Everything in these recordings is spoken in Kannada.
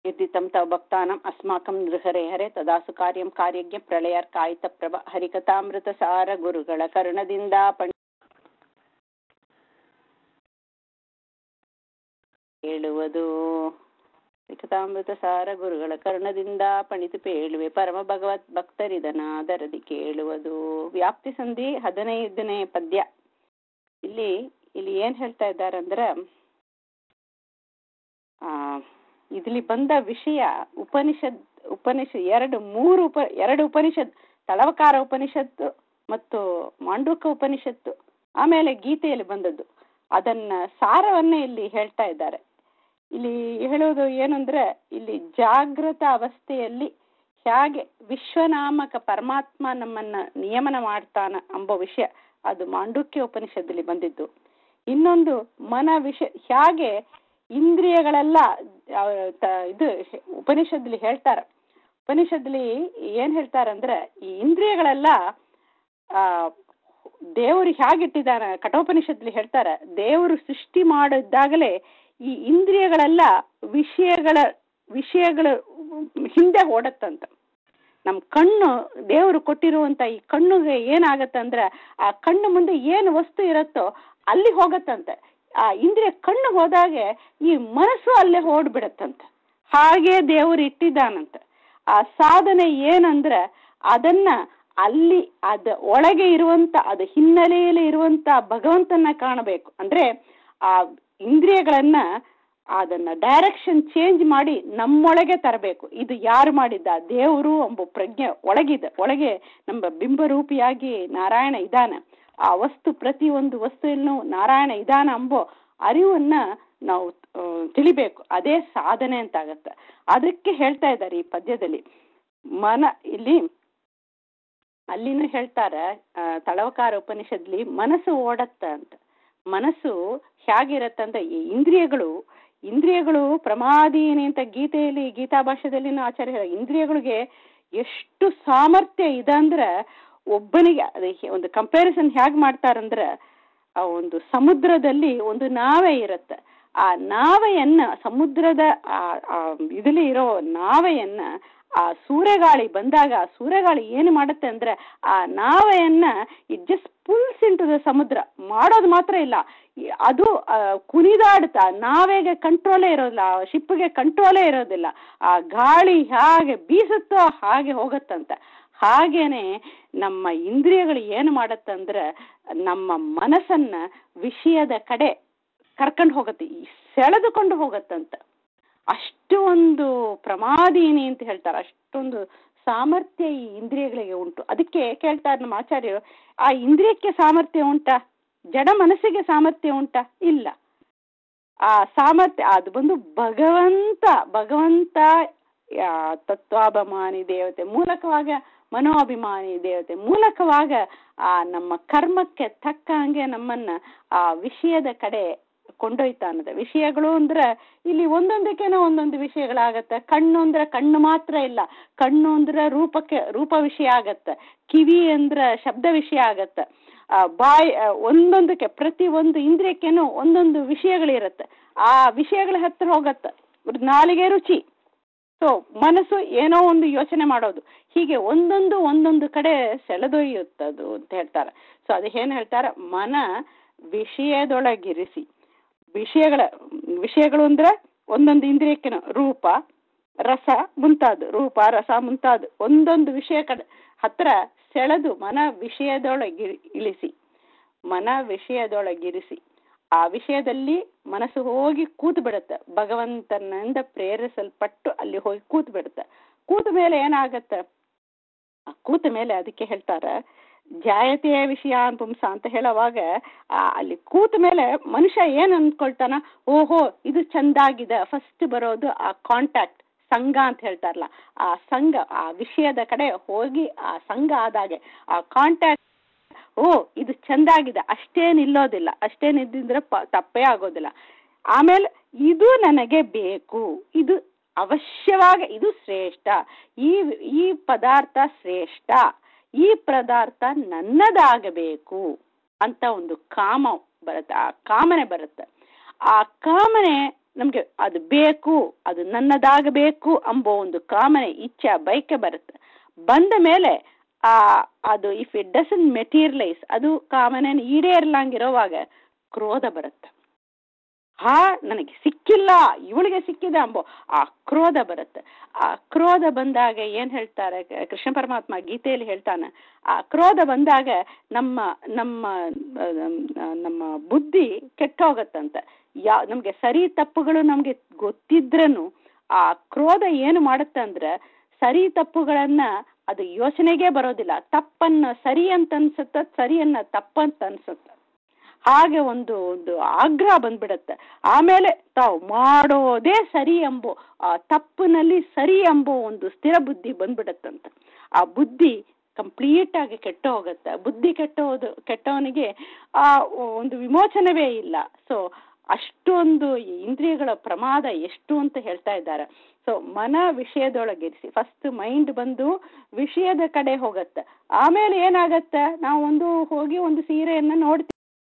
यद्धितं तव भक्तानाम् अस्माकं नृहरे हरे तदासु कार्यं कार्यज्ञ ಪ್ರಳಯರ್ಕಾಯಿತಪ್ರಭ ಹರಿಕಥಾಮೃತಸಾರ ಗುರುಗಳ ಕರುಣದಿಂದ ಪಂಡ ಹೇಳುವುದು ಹರಿಕಥಾಮೃತ ಸಾರ ಗುರುಗಳ ಕರುಣದಿಂದ ಪಣಿತು ಪೇಳುವೆ ಪರಮ ಭಗವತ್ ಭಕ್ತರಿದನಾದರದಿ ಕೇಳುವುದು ವ್ಯಾಪ್ತಿ ಸಂಧಿ ಹದಿನೈದನೇ ಪದ್ಯ ಇಲ್ಲಿ ಇಲ್ಲಿ ಏನ್ ಹೇಳ್ತಾ ಇದ್ದಾರೆ ಅಂದ್ರೆ ಆ ಇಲ್ಲಿ ಬಂದ ವಿಷಯ ಉಪನಿಷತ್ ಉಪನಿಷತ್ ಎರಡು ಮೂರು ಉಪ ಎರಡು ಉಪನಿಷತ್ ತಳವಕಾರ ಉಪನಿಷತ್ತು ಮತ್ತು ಮಾಂಡುಕ ಉಪನಿಷತ್ತು ಆಮೇಲೆ ಗೀತೆಯಲ್ಲಿ ಬಂದದ್ದು ಅದನ್ನ ಸಾರವನ್ನೇ ಇಲ್ಲಿ ಹೇಳ್ತಾ ಇದ್ದಾರೆ ಇಲ್ಲಿ ಹೇಳುವುದು ಏನಂದ್ರೆ ಇಲ್ಲಿ ಜಾಗೃತ ಅವಸ್ಥೆಯಲ್ಲಿ ಹೇಗೆ ವಿಶ್ವನಾಮಕ ಪರಮಾತ್ಮ ನಮ್ಮನ್ನ ನಿಯಮನ ಮಾಡ್ತಾನ ಎಂಬ ವಿಷಯ ಅದು ಮಾಂಡುಕ್ಯ ಉಪನಿಷತ್ತಲ್ಲಿ ಬಂದಿದ್ದು ಇನ್ನೊಂದು ಮನ ವಿಷಯ ಹೇಗೆ ಇಂದ್ರಿಯಗಳೆಲ್ಲ ಇದು ಉಪನಿಷತ್ಲಿ ಹೇಳ್ತಾರ ಉಪನಿಷತ್ಲಿ ಏನ್ ಹೇಳ್ತಾರಂದ್ರೆ ಈ ಇಂದ್ರಿಯಗಳೆಲ್ಲ ಆ ದೇವರು ಹೇಗಿಟ್ಟಿದ್ದಾನೆ ಕಠೋಪನಿಷತ್ಲಿ ಹೇಳ್ತಾರೆ ದೇವರು ಸೃಷ್ಟಿ ಮಾಡಿದ್ದಾಗಲೇ ಈ ಇಂದ್ರಿಯಗಳೆಲ್ಲ ವಿಷಯಗಳ ವಿಷಯಗಳ ಹಿಂದೆ ಓಡತ್ತಂತ ನಮ್ಮ ಕಣ್ಣು ದೇವರು ಕೊಟ್ಟಿರುವಂತ ಈ ಕಣ್ಣುಗೆ ಏನಾಗತ್ತೆ ಅಂದ್ರೆ ಆ ಕಣ್ಣು ಮುಂದೆ ಏನು ವಸ್ತು ಇರುತ್ತೋ ಅಲ್ಲಿ ಹೋಗತ್ತಂತೆ ಆ ಇಂದ್ರಿಯ ಕಣ್ಣು ಹೋದಾಗೆ ಈ ಮನಸ್ಸು ಅಲ್ಲೇ ಓಡ್ಬಿಡತ್ತಂತೆ ಹಾಗೆ ದೇವರು ಇಟ್ಟಿದ್ದಾನಂತೆ ಆ ಸಾಧನೆ ಏನಂದ್ರೆ ಅದನ್ನ ಅಲ್ಲಿ ಅದ ಒಳಗೆ ಇರುವಂತ ಅದ ಹಿನ್ನೆಲೆಯಲ್ಲಿ ಇರುವಂತ ಭಗವಂತನ ಕಾಣಬೇಕು ಅಂದ್ರೆ ಆ ಇಂದ್ರಿಯಗಳನ್ನ ಅದನ್ನ ಡೈರೆಕ್ಷನ್ ಚೇಂಜ್ ಮಾಡಿ ನಮ್ಮೊಳಗೆ ತರಬೇಕು ಇದು ಯಾರು ಮಾಡಿದ್ದ ದೇವರು ಎಂಬ ಪ್ರಜ್ಞೆ ಒಳಗಿದೆ ಒಳಗೆ ನಮ್ಮ ಬಿಂಬರೂಪಿಯಾಗಿ ನಾರಾಯಣ ಇದ್ದಾನೆ ಆ ವಸ್ತು ಪ್ರತಿ ಒಂದು ವಸ್ತುವಿನೂ ನಾರಾಯಣ ಇದಾನ ಎಂಬೋ ಅರಿವನ್ನ ನಾವು ತಿಳಿಬೇಕು ಅದೇ ಸಾಧನೆ ಅಂತ ಆಗತ್ತೆ ಅದಕ್ಕೆ ಹೇಳ್ತಾ ಇದ್ದಾರೆ ಈ ಪದ್ಯದಲ್ಲಿ ಮನ ಇಲ್ಲಿ ಅಲ್ಲಿನೂ ಹೇಳ್ತಾರ ತಳವಕಾರ ಉಪನಿಷತ್ಲಿ ಮನಸ್ಸು ಓಡತ್ತ ಅಂತ ಮನಸ್ಸು ಹೇಗಿರತ್ತಂತ ಈ ಇಂದ್ರಿಯಗಳು ಇಂದ್ರಿಯಗಳು ಪ್ರಮಾದೀನಿ ಅಂತ ಗೀತೆಯಲ್ಲಿ ಗೀತಾ ಭಾಷೆದಲ್ಲಿ ಆಚಾರ್ಯ ಇಂದ್ರಿಯಗಳಿಗೆ ಎಷ್ಟು ಸಾಮರ್ಥ್ಯ ಇದೆ ಅಂದ್ರೆ ಒಬ್ಬನಿಗೆ ಒಂದು ಕಂಪ್ಯಾರಿಸನ್ ಹೇಗೆ ಮಾಡ್ತಾರಂದ್ರೆ ಆ ಒಂದು ಸಮುದ್ರದಲ್ಲಿ ಒಂದು ನಾವೆ ಇರುತ್ತೆ ಆ ನಾವೆಯನ್ನ ಸಮುದ್ರದ ಆ ಇದರಲ್ಲಿ ಇರೋ ನಾವೆಯನ್ನ ಆ ಸೂರ್ಯಗಾಳಿ ಬಂದಾಗ ಆ ಸೂರ್ಯಗಾಳಿ ಏನು ಮಾಡುತ್ತೆ ಅಂದ್ರೆ ಆ ನಾವೆಯನ್ನ it just pulls into the ಸಮುದ್ರ ಮಾಡೋದು ಮಾತ್ರ ಇಲ್ಲ ಅದು ಕುಣಿದಾಡ್ತಾ ನಾವೆಗೆ ಕಂಟ್ರೋಲೇ ಇರೋದಿಲ್ಲ ಆ ಶಿಪ್ಗೆ ಕಂಟ್ರೋಲೇ ಇರೋದಿಲ್ಲ ಆ ಗಾಳಿ ಹೇಗೆ ಬೀಸುತ್ತೋ ಹಾಗೆ ಹೋಗತ್ತಂತ ಹಾಗೇನೆ ನಮ್ಮ ಇಂದ್ರಿಯಗಳು ಏನು ಮಾಡತ್ತಂದ್ರೆ ನಮ್ಮ ಮನಸ್ಸನ್ನ ವಿಷಯದ ಕಡೆ ಕರ್ಕೊಂಡು ಹೋಗತ್ತೆ ಸೆಳೆದುಕೊಂಡು ಹೋಗತ್ತಂತ ಅಷ್ಟು ಒಂದು ಪ್ರಮಾದೀನಿ ಅಂತ ಹೇಳ್ತಾರೆ ಅಷ್ಟೊಂದು ಸಾಮರ್ಥ್ಯ ಈ ಇಂದ್ರಿಯಗಳಿಗೆ ಉಂಟು ಅದಕ್ಕೆ ಕೇಳ್ತಾರೆ ನಮ್ಮ ಆಚಾರ್ಯರು ಆ ಇಂದ್ರಿಯಕ್ಕೆ ಸಾಮರ್ಥ್ಯ ಉಂಟಾ ಜಡ ಮನಸ್ಸಿಗೆ ಸಾಮರ್ಥ್ಯ ಉಂಟಾ ಇಲ್ಲ ಆ ಸಾಮರ್ಥ್ಯ ಅದು ಬಂದು ಭಗವಂತ ಭಗವಂತ ತತ್ವಾಭಿಮಾನಿ ದೇವತೆ ಮೂಲಕವಾಗ ಮನೋಅಭಿಮಾನಿ ದೇವತೆ ಮೂಲಕವಾಗ ಆ ನಮ್ಮ ಕರ್ಮಕ್ಕೆ ತಕ್ಕ ಹಂಗೆ ನಮ್ಮನ್ನ ಆ ವಿಷಯದ ಕಡೆ ಕೊಂಡೊಯ್ತಾನದ ವಿಷಯಗಳು ಅಂದ್ರೆ ಇಲ್ಲಿ ಒಂದೊಂದಕ್ಕೇನೋ ಒಂದೊಂದು ವಿಷಯಗಳಾಗತ್ತೆ ಕಣ್ಣು ಅಂದ್ರೆ ಕಣ್ಣು ಮಾತ್ರ ಇಲ್ಲ ಕಣ್ಣು ಅಂದ್ರೆ ರೂಪಕ್ಕೆ ರೂಪ ವಿಷಯ ಆಗತ್ತೆ ಕಿವಿ ಅಂದ್ರೆ ಶಬ್ದ ವಿಷಯ ಆಗತ್ತೆ ಆ ಬಾಯ್ ಒಂದೊಂದಕ್ಕೆ ಪ್ರತಿ ಒಂದು ಇಂದ್ರಿಯಕ್ಕೇನೋ ಒಂದೊಂದು ವಿಷಯಗಳಿರತ್ತೆ ಆ ವಿಷಯಗಳ ಹತ್ರ ಹೋಗತ್ತೆ ನಾಲಿಗೆ ರುಚಿ ಸೊ ಮನಸ್ಸು ಏನೋ ಒಂದು ಯೋಚನೆ ಮಾಡೋದು ಹೀಗೆ ಒಂದೊಂದು ಒಂದೊಂದು ಕಡೆ ಸೆಳೆದೊಯ್ಯುತ್ತದು ಅಂತ ಹೇಳ್ತಾರೆ ಸೊ ಅದು ಏನು ಹೇಳ್ತಾರೆ ಮನ ವಿಷಯದೊಳಗಿರಿಸಿ ವಿಷಯಗಳ ವಿಷಯಗಳು ಅಂದ್ರೆ ಒಂದೊಂದು ಇಂದ್ರಿಯಕ್ಕೆ ರೂಪ ರಸ ಮುಂತಾದ ರೂಪ ರಸ ಮುಂತಾದ ಒಂದೊಂದು ವಿಷಯ ಕಡೆ ಹತ್ರ ಸೆಳೆದು ಮನ ವಿಷಯದೊಳಗಿ ಇಳಿಸಿ ಮನ ವಿಷಯದೊಳಗಿರಿಸಿ ಆ ವಿಷಯದಲ್ಲಿ ಮನಸ್ಸು ಹೋಗಿ ಕೂತು ಬಿಡುತ್ತೆ ಭಗವಂತನಿಂದ ಪ್ರೇರಿಸಲ್ಪಟ್ಟು ಅಲ್ಲಿ ಹೋಗಿ ಕೂತು ಬಿಡುತ್ತೆ ಕೂತ ಮೇಲೆ ಏನಾಗತ್ತೆ ಆ ಕೂತ ಮೇಲೆ ಅದಕ್ಕೆ ಹೇಳ್ತಾರೆ ಜಾಯತೆಯ ವಿಷಯ ಪುಂಸ ಅಂತ ಹೇಳುವಾಗ ಅಲ್ಲಿ ಕೂತ ಮೇಲೆ ಮನುಷ್ಯ ಏನ್ ಅಂದ್ಕೊಳ್ತಾನ ಓಹೋ ಇದು ಚಂದಾಗಿದೆ ಫಸ್ಟ್ ಬರೋದು ಆ ಕಾಂಟ್ಯಾಕ್ಟ್ ಸಂಘ ಅಂತ ಹೇಳ್ತಾರಲ್ಲ ಆ ಸಂಘ ಆ ವಿಷಯದ ಕಡೆ ಹೋಗಿ ಆ ಸಂಘ ಆದಾಗೆ ಆ ಕಾಂಟ್ಯಾಕ್ಟ್ ಓ ಇದು ಚಂದಾಗಿದೆ ಅಷ್ಟೇ ನಿಲ್ಲೋದಿಲ್ಲ ಅಷ್ಟೇ ನಿದ್ದಿದ್ರೆ ತಪ್ಪೇ ಆಗೋದಿಲ್ಲ ಆಮೇಲೆ ಇದು ನನಗೆ ಬೇಕು ಇದು ಅವಶ್ಯವಾಗಿ ಇದು ಶ್ರೇಷ್ಠ ಈ ಈ ಪದಾರ್ಥ ಶ್ರೇಷ್ಠ ಈ ಪದಾರ್ಥ ನನ್ನದಾಗಬೇಕು ಅಂತ ಒಂದು ಕಾಮ ಬರುತ್ತೆ ಆ ಕಾಮನೆ ಬರುತ್ತೆ ಆ ಕಾಮನೆ ನಮ್ಗೆ ಅದು ಬೇಕು ಅದು ನನ್ನದಾಗಬೇಕು ಅಂಬೋ ಒಂದು ಕಾಮನೆ ಇಚ್ಛೆ ಬಯಕೆ ಬರುತ್ತೆ ಬಂದ ಮೇಲೆ ಆ ಅದು ಇಫ್ ಇಟ್ ಡಸನ್ ಮೆಟೀರಿಯಲೈಸ್ ಅದು ಕಾಮನೆ ಈಡೇರ್ಲಂಗಿರೋವಾಗ ಕ್ರೋಧ ಬರುತ್ತೆ ಹಾ ನನಗೆ ಸಿಕ್ಕಿಲ್ಲ ಇವಳಿಗೆ ಸಿಕ್ಕಿದೆ ಅಂಬೋ ಆ ಕ್ರೋಧ ಬರುತ್ತೆ ಆ ಕ್ರೋಧ ಬಂದಾಗ ಏನ್ ಹೇಳ್ತಾರೆ ಕೃಷ್ಣ ಪರಮಾತ್ಮ ಗೀತೆಯಲ್ಲಿ ಹೇಳ್ತಾನೆ ಆ ಕ್ರೋಧ ಬಂದಾಗ ನಮ್ಮ ನಮ್ಮ ನಮ್ಮ ಬುದ್ಧಿ ಕೆಟ್ಟೋಗತ್ತಂತೆ ಯಾ ನಮ್ಗೆ ಸರಿ ತಪ್ಪುಗಳು ನಮ್ಗೆ ಗೊತ್ತಿದ್ರೂ ಆ ಕ್ರೋಧ ಏನು ಮಾಡುತ್ತೆ ಅಂದ್ರೆ ಸರಿ ತಪ್ಪುಗಳನ್ನ ಅದು ಯೋಚನೆಗೆ ಬರೋದಿಲ್ಲ ತಪ್ಪನ್ನ ಸರಿ ಅಂತ ಅನ್ಸುತ್ತ ಸರಿಯನ್ನ ತಪ್ಪಂತ ಅನ್ಸುತ್ತೆ ಹಾಗೆ ಒಂದು ಒಂದು ಆಗ್ರಹ ಬಂದ್ಬಿಡತ್ತೆ ಆಮೇಲೆ ತಾವು ಮಾಡೋದೇ ಸರಿ ಎಂಬೋ ಆ ತಪ್ಪಿನಲ್ಲಿ ಸರಿ ಎಂಬೋ ಒಂದು ಸ್ಥಿರ ಬುದ್ಧಿ ಬಂದ್ಬಿಡತ್ತಂತ ಆ ಬುದ್ಧಿ ಕಂಪ್ಲೀಟ್ ಆಗಿ ಕೆಟ್ಟ ಹೋಗುತ್ತೆ ಬುದ್ಧಿ ಕೆಟ್ಟೋದು ಕೆಟ್ಟವನಿಗೆ ಆ ಒಂದು ವಿಮೋಚನವೇ ಇಲ್ಲ ಸೊ ಅಷ್ಟೊಂದು ಇಂದ್ರಿಯಗಳ ಪ್ರಮಾದ ಎಷ್ಟು ಅಂತ ಹೇಳ್ತಾ ಇದ್ದಾರೆ ಸೊ ಮನ ವಿಷಯದೊಳಗಿರಿಸಿ ಫಸ್ಟ್ ಮೈಂಡ್ ಬಂದು ವಿಷಯದ ಕಡೆ ಹೋಗತ್ತೆ ಆಮೇಲೆ ಏನಾಗತ್ತೆ ನಾವು ಒಂದು ಹೋಗಿ ಒಂದು ಸೀರೆಯನ್ನ ನೋಡ್ತೀವಿ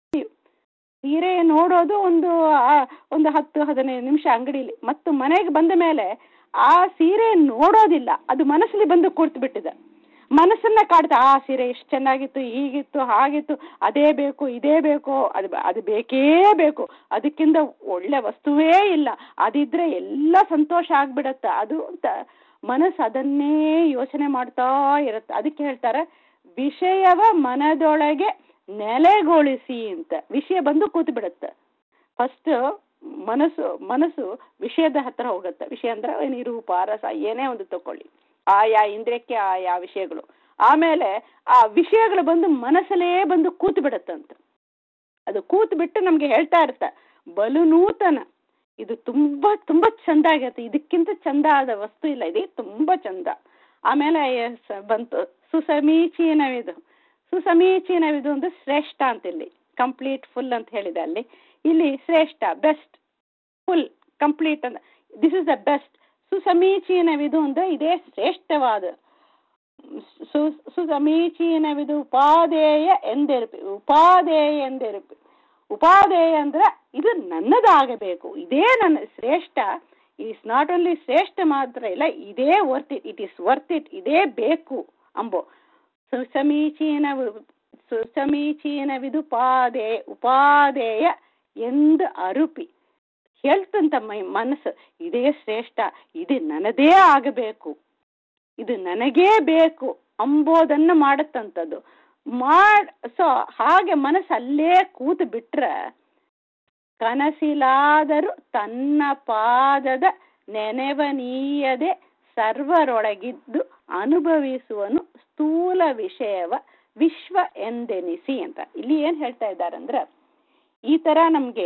ಸೀರೆ ನೋಡೋದು ಒಂದು ಒಂದು ಹತ್ತು ಹದಿನೈದು ನಿಮಿಷ ಅಂಗಡಿಲಿ ಮತ್ತು ಮನೆಗೆ ಬಂದ ಮೇಲೆ ಆ ಸೀರೆ ನೋಡೋದಿಲ್ಲ ಅದು ಮನಸ್ಸಲ್ಲಿ ಬಂದು ಕೂರ್ತು ಬಿಟ್ಟಿದೆ ಮನಸ್ಸನ್ನ ಕಾಡ್ತಾ ಆ ಸೀರೆ ಎಷ್ಟು ಚೆನ್ನಾಗಿತ್ತು ಹೀಗಿತ್ತು ಹಾಗಿತ್ತು ಅದೇ ಬೇಕು ಇದೇ ಬೇಕು ಅದು ಅದು ಬೇಕೇ ಬೇಕು ಅದಕ್ಕಿಂತ ಒಳ್ಳೆ ವಸ್ತುವೇ ಇಲ್ಲ ಅದಿದ್ರೆ ಎಲ್ಲ ಸಂತೋಷ ಆಗ್ಬಿಡತ್ತೆ ಅದು ಅಂತ ಮನಸ್ಸು ಅದನ್ನೇ ಯೋಚನೆ ಮಾಡ್ತಾ ಇರುತ್ತೆ ಅದಕ್ಕೆ ಹೇಳ್ತಾರೆ ವಿಷಯವ ಮನದೊಳಗೆ ನೆಲೆಗೊಳಿಸಿ ಅಂತ ವಿಷಯ ಬಂದು ಕೂತು ಬಿಡುತ್ತೆ ಫಸ್ಟ್ ಮನಸ್ಸು ಮನಸ್ಸು ವಿಷಯದ ಹತ್ರ ಹೋಗುತ್ತೆ ವಿಷಯ ಅಂದ್ರೆ ನೀರು ಪಾರಸ ಏನೇ ಒಂದು ತಕೊಳ್ಳಿ ಆಯಾ ಇಂದ್ರಿಯಕ್ಕೆ ಆಯಾ ವಿಷಯಗಳು ಆಮೇಲೆ ಆ ವಿಷಯಗಳು ಬಂದು ಮನಸ್ಸಲ್ಲೇ ಬಂದು ಕೂತು ಬಿಡುತ್ತಂತ ಅದು ಕೂತು ಬಿಟ್ಟು ನಮ್ಗೆ ಹೇಳ್ತಾ ಇರ್ತ ಬಲು ನೂತನ ಇದು ತುಂಬಾ ತುಂಬಾ ಚಂದ ಆಗತ್ತೆ ಇದಕ್ಕಿಂತ ಚಂದ ಆದ ವಸ್ತು ಇಲ್ಲ ಇದೆ ತುಂಬಾ ಚಂದ ಆಮೇಲೆ ಬಂತು ಸುಸಮೀಚೀನವಿದು ಸುಸಮೀಚೀನವಿದು ಒಂದು ಶ್ರೇಷ್ಠ ಅಂತ ಇಲ್ಲಿ ಕಂಪ್ಲೀಟ್ ಫುಲ್ ಅಂತ ಹೇಳಿದೆ ಅಲ್ಲಿ ಇಲ್ಲಿ ಶ್ರೇಷ್ಠ ಬೆಸ್ಟ್ ಫುಲ್ ಕಂಪ್ಲೀಟ್ ಅಂತ ದಿಸ್ ಇಸ್ ದ ಬೆಸ್ಟ್ ಸುಸಮೀಚೀನವಿದು ಅಂದ್ರೆ ಇದೇ ಶ್ರೇಷ್ಠವಾದ ಸು ಸುಸಮೀಚೀನವಿದು ಉಪಾದೇಯ ಎಂದೆರುಪಿ ಉಪಾದೇಯ ಎಂದೆರುಪಿ ಉಪಾದೇಯ ಅಂದ್ರೆ ಇದು ನನ್ನದಾಗಬೇಕು ಇದೇ ನನ್ನ ಶ್ರೇಷ್ಠ ಇಸ್ ನಾಟ್ ಓನ್ಲಿ ಶ್ರೇಷ್ಠ ಮಾತ್ರ ಇಲ್ಲ ಇದೇ worth it it is worth it ಇದೇ ಬೇಕು ಅಂಬೋ ಸುಸಮೀಚೀನ ಸುಸಮೀಚೀನವಿದು ಉಪಾದೇ ಉಪಾದೇಯ ಎಂದು ಅರುಪಿ ಹೇಳ್ತಂತ ಮೈ ಮನಸ್ಸು ಇದೇ ಶ್ರೇಷ್ಠ ಇದು ನನ್ನದೇ ಆಗಬೇಕು ಇದು ನನಗೇ ಬೇಕು ಅಂಬೋದನ್ನ ಮಾಡತ್ತಂಥದ್ದು ಮಾಡ್ ಸೊ ಹಾಗೆ ಮನಸ್ಸು ಅಲ್ಲೇ ಕೂತು ಬಿಟ್ರೆ ಕನಸಿಲಾದರೂ ತನ್ನ ಪಾದದ ನೆನೆವನೀಯದೆ ಸರ್ವರೊಳಗಿದ್ದು ಅನುಭವಿಸುವನು ಸ್ಥೂಲ ವಿಷಯವ ವಿಶ್ವ ಎಂದೆನಿಸಿ ಅಂತ ಇಲ್ಲಿ ಏನ್ ಹೇಳ್ತಾ ಇದ್ದಾರೆ ಅಂದ್ರೆ ಈ ತರ ನಮ್ಗೆ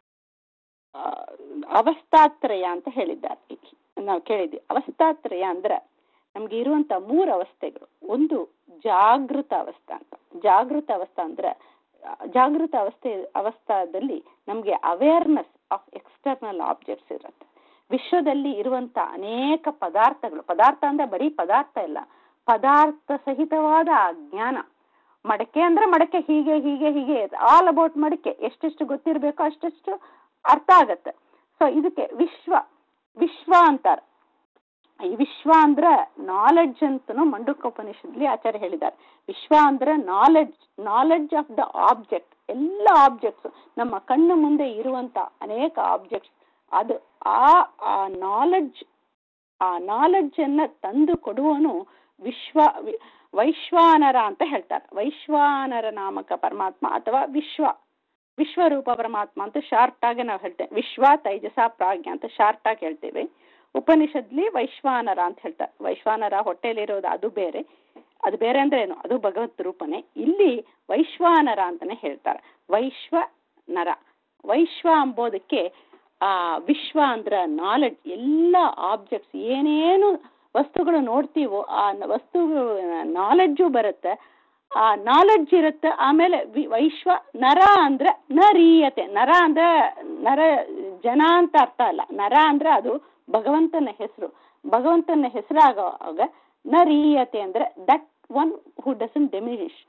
ಅವಸ್ಥಾತ್ರಯ ಅಂತ ಹೇಳಿದ್ದಾರೆ ನಾವು ಕೇಳಿದ್ವಿ ಅವಸ್ಥಾತ್ರಯ ಅಂದ್ರೆ ನಮ್ಗೆ ಇರುವಂತ ಮೂರು ಅವಸ್ಥೆಗಳು ಒಂದು ಜಾಗೃತ ಅವಸ್ಥಾ ಅಂತ ಜಾಗೃತ ಅವಸ್ಥಾ ಅಂದ್ರೆ ಜಾಗೃತ ಅವಸ್ಥೆ ಅವಸ್ಥಾದಲ್ಲಿ ನಮ್ಗೆ ಅವೇರ್ನೆಸ್ ಆಫ್ ಎಕ್ಸ್ಟರ್ನಲ್ ಆಬ್ಜೆಕ್ಟ್ಸ್ ಇರುತ್ತೆ ವಿಶ್ವದಲ್ಲಿ ಇರುವಂತ ಅನೇಕ ಪದಾರ್ಥಗಳು ಪದಾರ್ಥ ಅಂದ್ರೆ ಬರೀ ಪದಾರ್ಥ ಇಲ್ಲ ಪದಾರ್ಥ ಸಹಿತವಾದ ಆ ಜ್ಞಾನ ಮಡಕೆ ಅಂದ್ರೆ ಮಡಕೆ ಹೀಗೆ ಹೀಗೆ ಹೀಗೆ ಆಲ್ ಅಬೌಟ್ ಮಡಕೆ ಎಷ್ಟೆಷ್ಟು ಗೊತ್ತಿರಬೇಕೋ ಅಷ್ಟೆಷ್ಟು ಅರ್ಥ ಆಗತ್ತೆ ಸೊ ಇದಕ್ಕೆ ವಿಶ್ವ ವಿಶ್ವ ಅಂತಾರೆ ಈ ವಿಶ್ವ ಅಂದ್ರೆ ನಾಲೆಡ್ಜ್ ಅಂತನೂ ಮಂಡುಕೋಪನಿಷತ್ಲಿ ಆಚಾರ್ಯ ಹೇಳಿದ್ದಾರೆ ವಿಶ್ವ ಅಂದ್ರೆ knowledge knowledge of the object ಎಲ್ಲ ಆಬ್ಜೆಕ್ಟ್ಸ್ ನಮ್ಮ ಕಣ್ಣು ಮುಂದೆ ಇರುವಂತ ಅನೇಕ ಆಬ್ಜೆಕ್ಟ್ಸ್ ಅದು ಆ ಆ ನಾಲೆಡ್ಜ್ ಆ ನಾಲೆಡ್ಜ್ ಅನ್ನ ತಂದು ಕೊಡುವನು ವಿಶ್ವ ವೈಶ್ವಾನರ ಅಂತ ಹೇಳ್ತಾರೆ ವೈಶ್ವಾನರ ನಾಮಕ ಪರಮಾತ್ಮ ಅಥವಾ ವಿಶ್ವ ವಿಶ್ವರೂಪ ಪರಮಾತ್ಮ ಅಂತ ಶಾರ್ಟ್ ಆಗಿ ನಾವು ಹೇಳ್ತೇವೆ ವಿಶ್ವ ತೈಜಸ ಪ್ರಾಜ್ಞ ಅಂತ ಶಾರ್ಟ್ ಆಗಿ ಹೇಳ್ತೇವೆ ಉಪನಿಷತ್ಲಿ ವೈಶ್ವಾನರ ಅಂತ ಹೇಳ್ತಾರೆ ವೈಶ್ವಾನರ ಹೊಟ್ಟೆಲಿರೋದು ಅದು ಬೇರೆ ಅದು ಬೇರೆ ಅಂದ್ರೆ ಏನು ಅದು ಭಗವತ್ ರೂಪನೇ ಇಲ್ಲಿ ವೈಶ್ವಾನರ ಅಂತಾನೆ ಹೇಳ್ತಾರೆ ವೈಶ್ವ ನರ ವೈಶ್ವ ಅಂಬೋದಕ್ಕೆ ಆ ವಿಶ್ವ ಅಂದ್ರ ನಾಲೆಡ್ಜ್ ಎಲ್ಲ ಆಬ್ಜೆಕ್ಟ್ಸ್ ಏನೇನು ವಸ್ತುಗಳು ನೋಡ್ತೀವೋ ಆ ವಸ್ತು ನಾಲೆಡ್ಜು ಬರುತ್ತೆ ಆ ನಾಲೆಡ್ಜ್ ಇರುತ್ತೆ ಆಮೇಲೆ ವೈಶ್ವ ನರ ಅಂದ್ರೆ ನರೀಯತೆ ನರ ಅಂದ್ರೆ ನರ ಜನ ಅಂತ ಅರ್ಥ ಅಲ್ಲ ನರ ಅಂದ್ರೆ ಅದು ಭಗವಂತನ ಹೆಸರು ಭಗವಂತನ ಹೆಸರಾಗುವಾಗ ನರೀಯತೆ ಅಂದ್ರೆ that one who doesn't diminish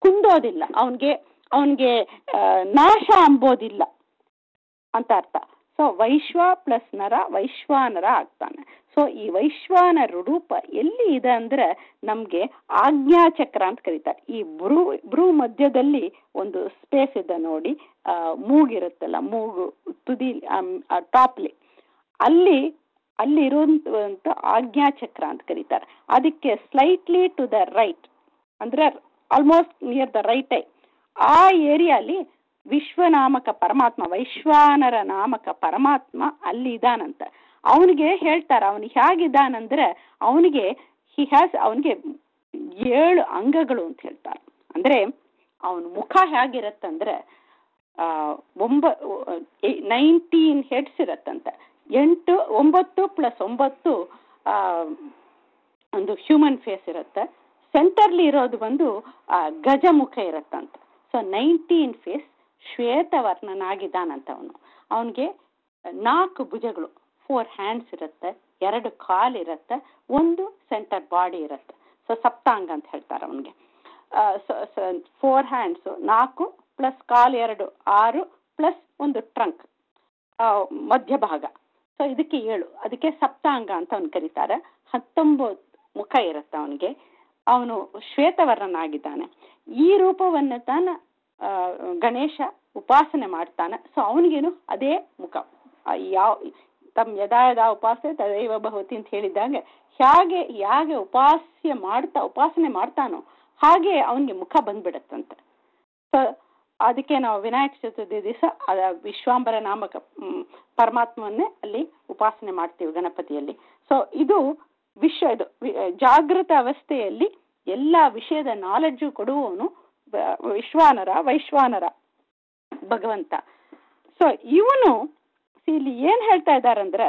ಕುಂದೋದಿಲ್ಲ ಅವನ್ಗೆ ಅವನ್ಗೆ ನಾಶ ಅಂಬೋದಿಲ್ಲ ಅಂತ ಅರ್ಥ ಸೊ ವೈಶ್ವ ಪ್ಲಸ್ ನರ ವೈಶ್ವಾನರ ಆಗ್ತಾನೆ ಸೊ ಈ ವೈಶ್ವಾನರ ರೂಪ ಎಲ್ಲಿ ಇದೆ ಅಂದ್ರೆ ನಮ್ಗೆ ಆಜ್ಞಾಚಕ್ರ ಅಂತ ಕರೀತಾರೆ ಈ ಭ್ರೂ ಭ್ರೂ ಮಧ್ಯದಲ್ಲಿ ಒಂದು ಸ್ಪೇಸ್ ಇದೆ ನೋಡಿ ಆ, ಮೂಗಿರುತ್ತಲ್ಲ ಮೂಗು ತುದಿ ಟಾಪ್ಲಿ ಅಲ್ಲಿ ಅಲ್ಲಿ ಇರುವಂತ ಆಜ್ಞಾಚಕ್ರ ಅಂತ ಕರೀತಾರೆ ಅದಕ್ಕೆ ಸ್ಲೈಟ್ಲಿ ಟು ದ ರೈಟ್ ಅಂದ್ರೆ almost near the right eye ಆ ಏರಿಯಾಲಿ ವಿಶ್ವನಾಮಕ ಪರಮಾತ್ಮ ವೈಶ್ವಾನರ ನಾಮಕ ಪರಮಾತ್ಮ ಅಲ್ಲಿ ಇದಾನಂತ ಅವನಿಗೆ ಹೇಳ್ತಾರೆ ಅವನಿಗೆ ಹೇಗಿದ್ದಾನಂದ್ರೆ ಅವನಿಗೆ ಹಿ ಹ್ಯಾಸ್ ಅವನಿಗೆ ಏಳು ಅಂಗಗಳು ಅಂತ ಹೇಳ್ತಾರೆ ಅಂದ್ರೆ ಅವನ ಮುಖ ಹೇಗಿರತ್ತಂದ್ರೆ ಆ, ಒಂಬ ನೈನ್ಟೀನ್ ಹೆಡ್ಸ್ ಇರತ್ತಂತೆ ಎಂಟು ಒಂಬತ್ತು ಪ್ಲಸ್ ಒಂಬತ್ತು ಆ, ಒಂದು ಹ್ಯೂಮನ್ ಫೇಸ್ ಇರುತ್ತೆ ಸೆಂಟರ್ಲಿ ಇರೋದು ಬಂದು ಆ, ಗಜಮುಖ ಇರತ್ತಂತೆ ಸೊ ನೈನ್ಟೀನ್ ಫೇಸ್ ಶ್ವೇತವರ್ಣನಾಗಿದ್ದಾನಂತ ಅವನು ಅವನಿಗೆ ನಾಲ್ಕು ಭುಜಗಳು ಫೋರ್ ಹ್ಯಾಂಡ್ಸ್ ಇರುತ್ತೆ ಎರಡು ಕಾಲ್ ಇರುತ್ತೆ ಒಂದು ಸೆಂಟರ್ ಬಾಡಿ ಇರುತ್ತೆ ಸೊ ಸಪ್ತಾಂಗ ಅಂತ ಹೇಳ್ತಾರೆ ಅವನಿಗೆ ಫೋರ್ ಹ್ಯಾಂಡ್ಸು ನಾಲ್ಕು ಪ್ಲಸ್ ಕಾಲ್ ಎರಡು ಆರು ಪ್ಲಸ್ ಒಂದು ಟ್ರಂಕ್ ಮಧ್ಯಭಾಗ ಸೊ ಇದಕ್ಕೆ ಏಳು ಅದಕ್ಕೆ ಸಪ್ತಾಂಗ ಅಂತ ಅವನು ಕರೀತಾರೆ ಹತ್ತೊಂಬತ್ತು ಮುಖ ಇರುತ್ತೆ ಅವನಿಗೆ ಅವನು ಶ್ವೇತವರ್ಣನಾಗಿದ್ದಾನೆ ಈ ರೂಪವನ್ನು ತಾನ ಆ, ಗಣೇಶ ಉಪಾಸನೆ ಮಾಡ್ತಾನೆ ಸೊ ಅವನಿಗೇನು ಅದೇ ಮುಖ ಆ, ಯಾವ ತಮ್ಮ ಯದಾ ಯದಾ ಉಪಾಸನೆ ತದೈವ ಭವತಿ ಅಂತ ಹೇಳಿದಾಗ ಹೇಗೆ ಹೇಗೆ ಉಪಾಸ್ಯ ಮಾಡ್ತಾ ಉಪಾಸನೆ ಮಾಡ್ತಾನೋ ಹಾಗೆ ಅವನಿಗೆ ಮುಖ ಬಂದ್ಬಿಡತ್ತಂತೆ ಸೊ ಅದಕ್ಕೆ ನಾವು ವಿನಾಯಕ ಚತುರ್ಥಿ ದಿವಸ ಅದ ವಿಶ್ವಾಂಬರ ನಾಮಕ ಮ್, ಪರಮಾತ್ಮವನ್ನೇ ಅಲ್ಲಿ ಉಪಾಸನೆ ಮಾಡ್ತೀವಿ ಗಣಪತಿಯಲ್ಲಿ ಸೊ ಇದು ವಿಶ್ವ ಇದು ವಿ- ಜಾಗೃತ ಅವಸ್ಥೆಯಲ್ಲಿ ಎಲ್ಲ ವಿಷಯದ ನಾಲೆಡ್ಜು ಕೊಡುವವನು ವ- ವಿಶ್ವಾನರ ವೈಶ್ವಾನರ ಭಗವಂತ ಸೊ ಇವನು ಇಲ್ಲಿ ಏನ್ ಹೇಳ್ತಾ ಇದ್ದಾರಂದ್ರೆ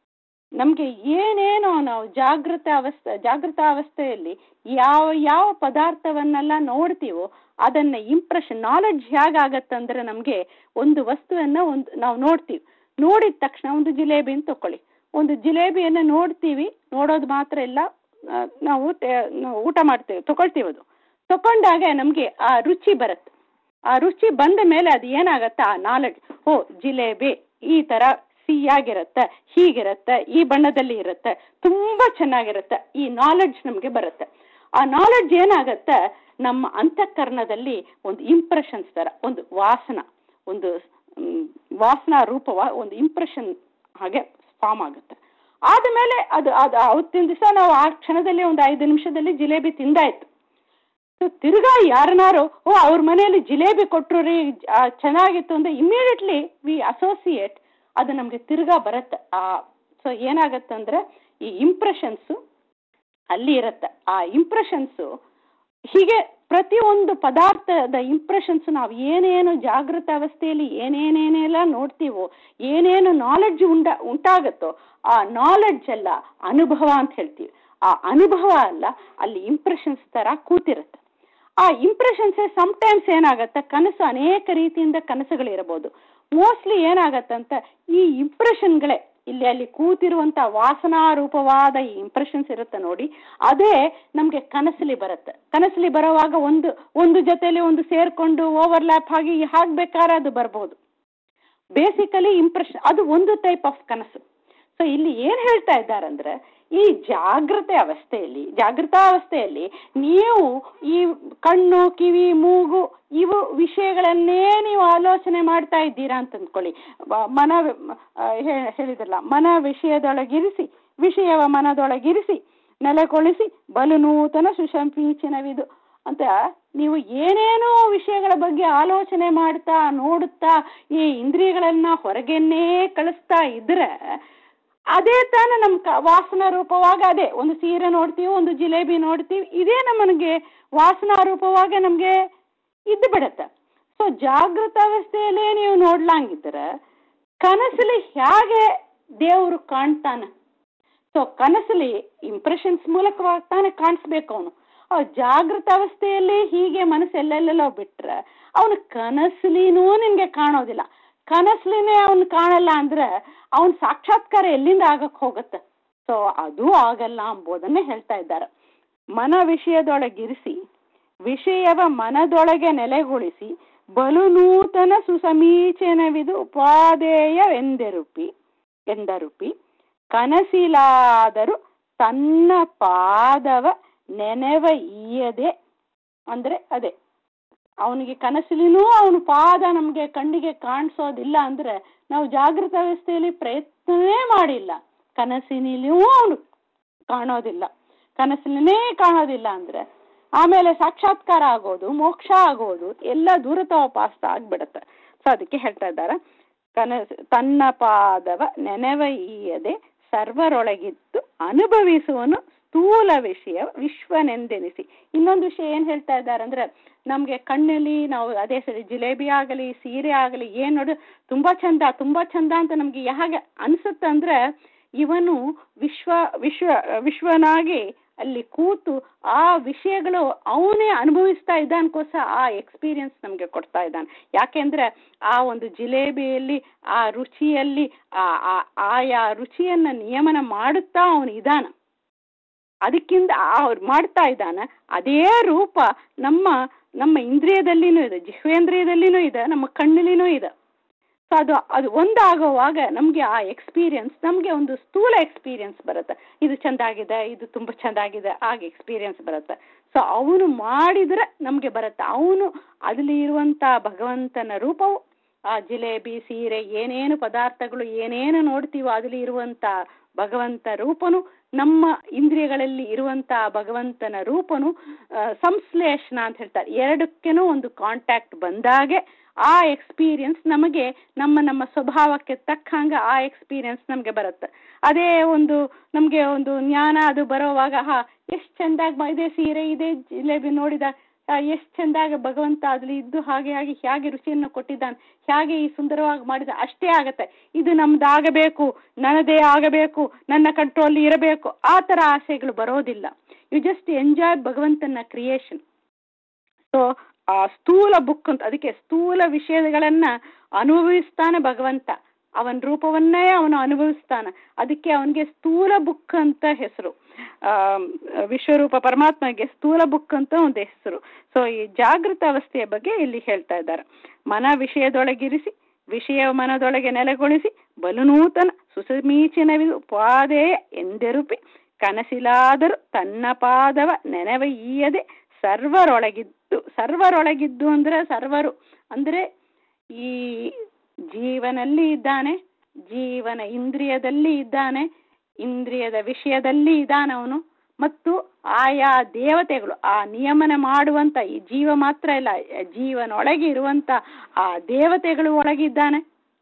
ನಮ್ಗೆ ಏನೇನೋ ನಾವು ಜಾಗೃತ ಅವಸ್ಥೆ ಜಾಗೃತ ಅವಸ್ಥೆಯಲ್ಲಿ ಯಾವ ಯಾವ ಪದಾರ್ಥವನ್ನೆಲ್ಲ ನೋಡ್ತೀವೋ ಅದನ್ನ ಇಂಪ್ರೆಷನ್ ನಾಲೆಡ್ಜ್ ಹೇಗಾಗತ್ತಂದ್ರೆ ನಮ್ಗೆ ಒಂದು ವಸ್ತುವನ್ನ ಒಂದು ನಾವು ನೋಡ್ತೀವಿ ನೋಡಿದ ತಕ್ಷಣ ಒಂದು ಜಿಲೇಬಿ ಅಂತ ತಕೊಳ್ಳಿ ಒಂದು ಜಿಲೇಬಿಯನ್ನ ನೋಡ್ತೀವಿ ನೋಡೋದು ಮಾತ್ರ ಇಲ್ಲ ಆ, ನಾವು ಟೆ- ನಾವು ಊಟ ಮಾಡ್ತೇವೆ ತಗೊಳ್ತೀವಿ ಅದು ತಕೊಂಡಾಗ ನಮ್ಗೆ ಆ ರುಚಿ ಬರುತ್ತೆ ಆ ರುಚಿ ಬಂದ ಮೇಲೆ ಅದು ಏನಾಗತ್ತೆ ಆ ನಾಲೆಡ್ಜ್ ಓ ಜಿಲೇಬಿ ಈ ತರ ಸಿಹಿಯಾಗಿರುತ್ತೆ ಹೀಗಿರುತ್ತೆ ಈ ಬಣ್ಣದಲ್ಲಿ ಇರುತ್ತೆ ತುಂಬಾ ಚೆನ್ನಾಗಿರುತ್ತೆ ಈ ನಾಲೆಡ್ಜ್ ನಮ್ಗೆ ಬರುತ್ತೆ ಆ ನಾಲೆಡ್ಜ್ ಏನಾಗತ್ತೆ ನಮ್ಮ ಅಂತಃಕರಣದಲ್ಲಿ ಒಂದು ಇಂಪ್ರೆಷನ್ಸ್ ತರ ಒಂದು ವಾಸನ ಒಂದು ಮ್, ವಾಸನಾ ರೂಪವ ಒಂದು ಇಂಪ್ರೆಷನ್ ಹಾಗೆ ಫಾರ್ಮ್ ಆಗುತ್ತೆ ಆದಮೇಲೆ ಅದು ಅದು ಅವತ್ತಿನ ದಿವಸ ನಾವು ಆ ಕ್ಷಣದಲ್ಲಿ ಒಂದು ಐದು ನಿಮಿಷದಲ್ಲಿ ಜಿಲೇಬಿ ತಿಂದಾಯ್ತು ಸೊ ತಿರ್ಗಾ ಯಾರನ್ನಾರು ಓ ಅವ್ರ ಮನೆಯಲ್ಲಿ ಜಿಲೇಬಿ ಕೊಟ್ರು ರೀ ಆ, ಚೆನ್ನಾಗಿತ್ತು ಅಂದ್ರೆ ಇಮಿಡಿಯೇಟ್ಲಿ ವಿ ಅಸೋಸಿಯೇಟ್ ಅದು ನಮಗೆ ತಿರ್ಗಾ ಬರುತ್ತೆ ಆ ಸೊ ಏನಾಗತ್ತಂದ್ರೆ ಈ ಇಂಪ್ರೆಷನ್ಸು ಅಲ್ಲಿ ಇರುತ್ತೆ ಆ ಇಂಪ್ರೆಷನ್ಸು ಹೀಗೆ ಪ್ರತಿಯೊಂದು ಪದಾರ್ಥದ ಇಂಪ್ರೆಷನ್ಸ್ ನಾವು ಏನೇನು ಜಾಗೃತ ಅವಸ್ಥೆಯಲ್ಲಿ ಏನೇನೇನೆಲ್ಲ ನೋಡ್ತೀವೋ ಏನೇನು ನಾಲೆಡ್ಜ್ ಉಂಡ ಉಂಟಾಗುತ್ತೋ ಆ ನಾಲೆಡ್ಜ್ ಎಲ್ಲ ಅನುಭವ ಅಂತ ಹೇಳ್ತೀವಿ ಆ ಅನುಭವ ಅಲ್ಲ ಅಲ್ಲಿ ಇಂಪ್ರೆಷನ್ಸ್ ತರ ಕೂತಿರುತ್ತೆ ಆ ಇಂಪ್ರೆಷನ್ಸ್ ಸಮ್ಟೈಮ್ಸ್ ಏನಾಗತ್ತೆ ಕನಸು ಅನೇಕ ರೀತಿಯಿಂದ ಕನಸುಗಳಿರಬಹುದು ಮೋಸ್ಟ್ಲಿ ಏನಾಗತ್ತಂತ ಈ ಇಂಪ್ರೆಷನ್ಗಳೇ ಇಲ್ಲಿ ಅಲ್ಲಿ ಕೂತಿರುವಂತ ವಾಸನಾ ರೂಪವಾದ ಈ ಇಂಪ್ರೆಷನ್ಸ್ ಇರುತ್ತೆ ನೋಡಿ ಅದೇ ನಮ್ಗೆ ಕನಸಲಿ ಬರುತ್ತೆ ಕನಸಲಿ ಬರುವಾಗ ಒಂದು ಒಂದು ಜೊತೆಲಿ ಒಂದು ಸೇರ್ಕೊಂಡು ಓವರ್ಲ್ಯಾಪ್ ಆಗಿ ಹಾಗೆ ಬೇಕಾದ್ರೆ ಅದು ಬರ್ಬೋದು ಬೇಸಿಕಲಿ ಇಂಪ್ರೆಷನ್ ಅದು ಒಂದು ಟೈಪ್ ಆಫ್ ಕನಸು ಸೊ ಇಲ್ಲಿ ಏನ್ ಹೇಳ್ತಾ ಇದ್ದಾರಂದ್ರೆ ಈ ಜಾಗೃತ ಅವಸ್ಥೆಯಲ್ಲಿ ಜಾಗೃತಾವಸ್ಥೆಯಲ್ಲಿ ನೀವು ಈ ಕಣ್ಣು ಕಿವಿ ಮೂಗು ಇವು ವಿಷಯಗಳನ್ನೇ ನೀವು ಆಲೋಚನೆ ಮಾಡ್ತಾ ಇದ್ದೀರಾ ಅಂತ ಅಂದ್ಕೊಳ್ಳಿ ವ- ಮನ ಆ, ಹೇ- ಹೇಳಿದ್ರಲ್ಲ ಮನ ವಿಷಯದೊಳಗಿರಿಸಿ ವಿಷಯವ ಮನದೊಳಗಿರಿಸಿ ನೆಲೆಗೊಳಿಸಿ ಬಲು ನೂತನ ಸುಶಂಪೀಚನವಿದು ಅಂತ ನೀವು ಏನೇನೋ ವಿಷಯಗಳ ಬಗ್ಗೆ ಆಲೋಚನೆ ಮಾಡ್ತಾ ನೋಡುತ್ತಾ ಈ ಇಂದ್ರಿಯಗಳನ್ನ ಹೊರಗೆನ್ನೇ ಕಳಿಸ್ತಾ ಇದ್ರೆ ಅದೇ ತಾನೇ ನಮ್ಮ ಕ ವಾಸನಾ ರೂಪವಾಗ ಅದೇ ಒಂದು ಸೀರೆ ನೋಡ್ತೀವಿ ಒಂದು ಜಿಲೇಬಿ ನೋಡ್ತೀವಿ ಇದೇ ನಮಗೆ ವಾಸನಾ ರೂಪವಾಗ ನಮಗೆ ಇದ್ದು ಬಿಡತ್ತೆ ಸೊ ಜಾಗೃತ ಅವಸ್ಥೆಯಲ್ಲೇ ನೀವು ನೋಡ್ಲಂಗಿದ್ರೆ ಕನಸಲ್ಲಿ ಹೇಗೆ ದೇವರು ಕಾಣ್ತಾನೆ ಸೊ ಕನಸಲ್ಲಿ ಇಂಪ್ರೆಷನ್ಸ್ ಮೂಲಕವಾಗಿ ತಾನೇ ಕಾಣಿಸ್ಬೇಕು ಅವನು ಜಾಗೃತ ಅವಸ್ಥೆಯಲ್ಲಿ ಹೀಗೆ ಮನಸ್ಸು ಎಲ್ಲೆಲ್ಲೆಲ್ಲೋ ಬಿಟ್ರೆ ಅವನು ಕನಸಲಿನೂ ನಿನ್ಗೆ ಕಾಣೋದಿಲ್ಲ ಕನಸಲಿನೇ ಅವನು ಕಾಣಲ್ಲ ಅಂದ್ರೆ ಅವನ ಸಾಕ್ಷಾತ್ಕಾರ ಎಲ್ಲಿಂದ ಆಗಕ್ ಹೋಗುತ್ತೆ ಸೊ ಅದು ಆಗಲ್ಲ ಎಂಬುದನ್ನೇ ಹೇಳ್ತಾ ಇದ್ದಾರೆ ಮನ ವಿಷಯದೊಳಗಿರಿಸಿ ವಿಷಯವ ಮನದೊಳಗೆ ನೆಲೆಗೊಳಿಸಿ ಬಲು ನೂತನ ಸುಸಮೀಚನವಿದು ಉಪಾದೇಯವೆಂದೆರುಪಿ ಎಂದರುಪಿ ಕನಸಿಲಾದರೂ ತನ್ನ ಪಾದವ ನೆನೆವ ಈಯದೆ ಅಂದ್ರೆ ಅದೇ ಅವನಿಗೆ ಕನಸಿಲಿನೂ ಅವನ ಪಾದ ನಮಗೆ ಕಣ್ಣಿಗೆ ಕಾಣಿಸೋದಿಲ್ಲ ಅಂದ್ರೆ ನಾವು ಜಾಗೃತ ಅವಸ್ಥೆಯಲ್ಲಿ ಪ್ರಯತ್ನವೇ ಮಾಡಿಲ್ಲ ಕನಸಿನಲ್ಲಿಯೂ ಅವನು ಕಾಣೋದಿಲ್ಲ ಕನಸಿನೇ ಕಾಣೋದಿಲ್ಲ ಅಂದ್ರೆ ಆಮೇಲೆ ಸಾಕ್ಷಾತ್ಕಾರ ಆಗೋದು ಮೋಕ್ಷ ಆಗೋದು ಎಲ್ಲ ದೂರತೋಪಾಸ್ತ ಆಗ್ಬಿಡುತ್ತೆ ಸೊ ಅದಕ್ಕೆ ಹೇಳ್ತಾ ಇದ್ದಾರೆ ಕನಸ ತನ್ನ ಪಾದವ ನೆನೆವ ಈಯದೆ ಸರ್ವರೊಳಗಿದ್ದು ಅನುಭವಿಸುವನು ಸ್ಥೂಲ ವಿಷಯ ವಿಶ್ವನೆಂದೆನಿಸಿ ಇನ್ನೊಂದು ವಿಷಯ ಏನ್ ಹೇಳ್ತಾ ಇದ್ದಾರೆ ಅಂದ್ರೆ ನಮ್ಗೆ ಕಣ್ಣಲ್ಲಿ ನಾವು ಅದೇ ಸರಿ ಜಿಲೇಬಿ ಆಗಲಿ ಸೀರೆ ಆಗಲಿ ಏನ್ ನೋಡು ತುಂಬಾ ಚಂದ ತುಂಬಾ ಚಂದ ಅಂತ ನಮ್ಗೆ ಹೇಗೆ ಅನ್ಸುತ್ತೆ ಅಂದ್ರೆ ಇವನು ವಿಶ್ವ ವಿಶ್ವ ವಿಶ್ವನಾಗಿ ಅಲ್ಲಿ ಕೂತು ಆ ವಿಷಯಗಳು ಅವನೇ ಅನುಭವಿಸ್ತಾ ಇದ್ದಾನಕೋಸ್ಕರ ಆ ಎಕ್ಸ್ಪೀರಿಯನ್ಸ್ ನಮಗೆ ಕೊಡ್ತಾ ಇದ್ದಾನೆ ಯಾಕೆಂದ್ರೆ ಆ ಒಂದು ಜಿಲೇಬಿಯಲ್ಲಿ ಆ ರುಚಿಯಲ್ಲಿ ಆ ಆಯಾ ರುಚಿಯನ್ನ ನಿಯಮನ ಮಾಡುತ್ತಾ ಅವನು ಇದಾನ ಅದಕ್ಕಿಂತ ಅವ್ರು ಮಾಡ್ತಾ ಇದ್ದಾನ ಅದೇ ರೂಪ ನಮ್ಮ ನಮ್ಮ ಇಂದ್ರಿಯದಲ್ಲಿನೂ ಇದೆ ಜಿಹ್ವೇಂದ್ರಿಯದಲ್ಲಿನೂ ಇದೆ ನಮ್ಮ ಕಣ್ಣಲ್ಲಿನೂ ಇದೆ ಸೊ ಅದು ಅದು ಒಂದಾಗುವಾಗ ನಮಗೆ ಆ ಎಕ್ಸ್ಪೀರಿಯನ್ಸ್ ನಮಗೆ ಒಂದು ಸ್ಥೂಲ ಎಕ್ಸ್ಪೀರಿಯನ್ಸ್ ಬರುತ್ತೆ ಇದು ಚೆಂದಾಗಿದೆ ಇದು ತುಂಬ ಚೆಂದಾಗಿದೆ ಆಗ ಎಕ್ಸ್ಪೀರಿಯನ್ಸ್ ಬರುತ್ತೆ ಸೊ ಅವನು ಮಾಡಿದ್ರೆ ನಮಗೆ ಬರುತ್ತೆ ಅವನು ಅದರಲ್ಲಿ ಇರುವಂಥ ಭಗವಂತನ ರೂಪವು ಆ ಜಿಲೇಬಿ ಸೀರೆ ಏನೇನು ಪದಾರ್ಥಗಳು ಏನೇನು ನೋಡ್ತೀವೋ ಅದರಲ್ಲಿ ಇರುವಂಥ ಭಗವಂತ ರೂಪನು ನಮ್ಮ ಇಂದ್ರಿಯಗಳಲ್ಲಿ ಇರುವಂತ ಭಗವಂತನ ರೂಪನು ಸಂಶ್ಲೇಷಣ ಅಂತ ಹೇಳ್ತಾರೆ ಎರಡಕ್ಕೇನೂ ಒಂದು ಕಾಂಟ್ಯಾಕ್ಟ್ ಬಂದಾಗೆ ಆ ಎಕ್ಸ್ಪೀರಿಯನ್ಸ್ ನಮಗೆ ನಮ್ಮ ನಮ್ಮ ಸ್ವಭಾವಕ್ಕೆ ತಕ್ಕಂಗ ಆ ಎಕ್ಸ್ಪೀರಿಯನ್ಸ್ ನಮಗೆ ಬರುತ್ತೆ ಅದೇ ಒಂದು ನಮಗೆ ಒಂದು ಜ್ಞಾನ ಅದು ಬರೋವಾಗ ಹಾ ಎಷ್ಟು ಚೆಂದಾಗಿ ಇದೇ ಸೀರೆ ಇದೇ ಜಿಲೇಬಿ ನೋಡಿದ ಎಷ್ಟು ಚೆಂದಾಗಿ ಭಗವಂತ ಅದ್ರಲ್ಲಿ ಇದ್ದು ಹಾಗೆ ಹಾಗೆ ಹೇಗೆ ರುಚಿಯನ್ನು ಕೊಟ್ಟಿದ್ದಾನೆ ಹೇಗೆ ಈ ಸುಂದರವಾಗಿ ಮಾಡಿದ ಅಷ್ಟೇ ಆಗತ್ತೆ ಇದು ನಮ್ದಾಗಬೇಕು ನನ್ನದೇ ಆಗಬೇಕು ನನ್ನ ಕಂಟ್ರೋಲ್ ಇರಬೇಕು ಆ ಥರ ಆಸೆಗಳು ಬರೋದಿಲ್ಲ ಯು ಜಸ್ಟ್ ಎಂಜಾಯ್ ಭಗವಂತನ ಕ್ರಿಯೇಷನ್ ಸೊ ಆ ಸ್ಥೂಲ ಬುಕ್ ಅಂತ ಅದಕ್ಕೆ ಸ್ಥೂಲ ವಿಷಯಗಳನ್ನ ಅನುಭವಿಸ್ತಾನೆ ಭಗವಂತ ಅವನ ರೂಪವನ್ನೇ ಅವನು ಅನುಭವಿಸ್ತಾನೆ ಅದಕ್ಕೆ ಅವನಿಗೆ ಸ್ಥೂಲ ಬುಕ್ ಅಂತ ಹೆಸರು ವಿಶ್ವರೂಪ ಪರಮಾತ್ಮಗೆ ಸ್ಥೂಲ ಬುಕ್ ಅಂತ ಒಂದು ಹೆಸರು ಸೊ ಈ ಜಾಗೃತ ಅವಸ್ಥೆಯ ಬಗ್ಗೆ ಇಲ್ಲಿ ಹೇಳ್ತಾ ಇದ್ದಾರೆ ಮನ ವಿಷಯದೊಳಗಿರಿಸಿ ವಿಷಯ ಮನದೊಳಗೆ ನೆಲೆಗೊಳಿಸಿ ಬಲು ನೂತನ ಸುಸಮೀಚಿನವಿದು ಪಾದೇಯ ಎಂದೆರುಪಿ ಕನಸಿಲಾದರೂ ತನ್ನ ಪಾದವ ನೆನವ ಈಯದೆ ಸರ್ವರೊಳಗಿದ್ದು ಸರ್ವರೊಳಗಿದ್ದು ಅಂದ್ರೆ ಸರ್ವರು ಅಂದ್ರೆ ಈ ಜೀವನಲ್ಲಿ ಇದ್ದಾನೆ ಜೀವನ ಇಂದ್ರಿಯದಲ್ಲಿ ಇದ್ದಾನೆ ಇಂದ್ರಿಯದ ವಿಷಯದಲ್ಲಿ ಇದ್ದಾನವನು ಮತ್ತು ಆಯಾ ದೇವತೆಗಳು ಆ ನಿಯಮನ ಮಾಡುವಂತ ಈ ಜೀವ ಮಾತ್ರ ಇಲ್ಲ ಜೀವನೊಳಗೆ ಇರುವಂತ ಆ ದೇವತೆಗಳು ಒಳಗಿದ್ದಾನೆ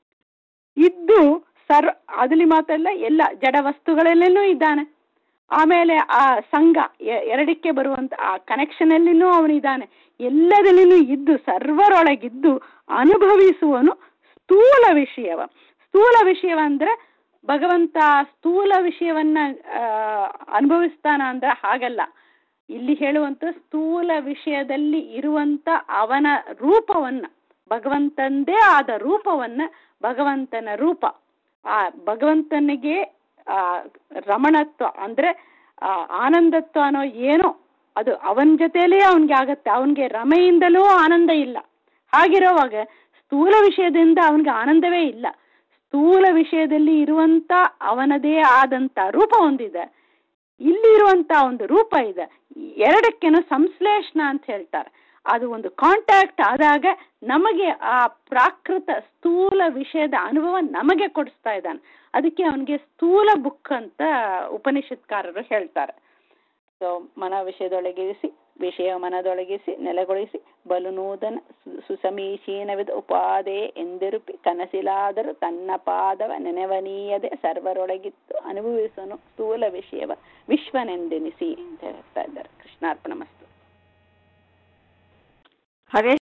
ಇದ್ದು ಸರ್ ಅದಲ್ಲಿ ಮಾತ್ರಲ್ಲ ಎಲ್ಲ ಜಡ ವಸ್ತುಗಳಲ್ಲೇನೂ ಇದ್ದಾನೆ ಆಮೇಲೆ ಆ ಸಂಘ ಎರಡಕ್ಕೆ ಬರುವಂತ ಆ ಕನೆಕ್ಷನ್ ಅಲ್ಲಿನೂ ಅವನಿದ್ದಾನೆ ಎಲ್ಲದಲ್ಲಿನೂ ಇದ್ದು ಸರ್ವರೊಳಗಿದ್ದು ಅನುಭವಿಸುವನು ಸ್ಥೂಲ ವಿಷಯವ ಸ್ಥೂಲ ವಿಷಯವ ಅಂದ್ರೆ ಭಗವಂತ ಸ್ಥೂಲ ವಿಷಯವನ್ನ ಅನುಭವಿಸ್ತಾನ ಅಂದ್ರೆ ಹಾಗಲ್ಲ ಇಲ್ಲಿ ಹೇಳುವಂತ ಸ್ಥೂಲ ವಿಷಯದಲ್ಲಿ ಇರುವಂತ ಅವನ ರೂಪವನ್ನ ಭಗವಂತಂದೇ ಆದ ರೂಪವನ್ನ ಭಗವಂತನ ರೂಪ ಆ ಭಗವಂತನಿಗೆ ಆ ರಮಣತ್ವ ಅಂದ್ರೆ ಆ ಆನಂದತ್ವ ಅನ್ನೋ ಏನೋ ಅದು ಅವನ ಜೊತೆಲೇ ಅವನಿಗೆ ಆಗತ್ತೆ ಅವನಿಗೆ ರಮೆಯಿಂದಲೂ ಆನಂದ ಇಲ್ಲ ಹಾಗಿರೋವಾಗ ಸ್ಥೂಲ ವಿಷಯದಿಂದ ಅವನಿಗೆ ಆನಂದವೇ ಇಲ್ಲ ಸ್ಥೂಲ ವಿಷಯದಲ್ಲಿ ಇರುವಂತ ಅವನದೇ ಆದಂತ ರೂಪ ಒಂದಿದೆ ಇಲ್ಲಿ ಇರುವಂತ ಒಂದು ರೂಪ ಇದೆ ಎರಡಕ್ಕೇನು ಸಂಶ್ಲೇಷಣ ಅಂತ ಹೇಳ್ತಾರೆ ಅದು ಒಂದು ಕಾಂಟ್ಯಾಕ್ಟ್ ಆದಾಗ ನಮಗೆ ಆ ಪ್ರಾಕೃತ ಸ್ಥೂಲ ವಿಷಯದ ಅನುಭವ ನಮಗೆ ಕೊಡಿಸ್ತಾ ಇದ್ದಾನೆ ಅದಕ್ಕೆ ಅವನಿಗೆ ಸ್ಥೂಲ ಬುಕ್ ಅಂತ ಉಪನಿಷತ್ಕಾರರು ಹೇಳ್ತಾರೆ ಸೊ ಮನ ವಿಷಯದೊಳಗಿರಿಸಿ ವಿಷಯ ಮನದೊಳಗಿಸಿ ನೆಲೆಗೊಳಿಸಿ ಬಲು ನೂತನ ಸುಸಮೀಚೀನವಿದ ಉಪಾದೆ ಎಂದಿರುಪಿ ಕನಸಿಲಾದರೂ ತನ್ನ ಪಾದವ ನೆನೆವನೀಯದೆ ಸರ್ವರೊಳಗಿತ್ತು ಅನುಭವಿಸನು ಸ್ಥೂಲ ವಿಷಯವ ವಿಶ್ವನೆಂದೆನಿಸಿ ಅಂತ ಹೇಳ್ತಾ ಇದ್ದಾರೆ ಕೃಷ್ಣಾರ್ಪಣ ಮಸ್ತು ಹರೇ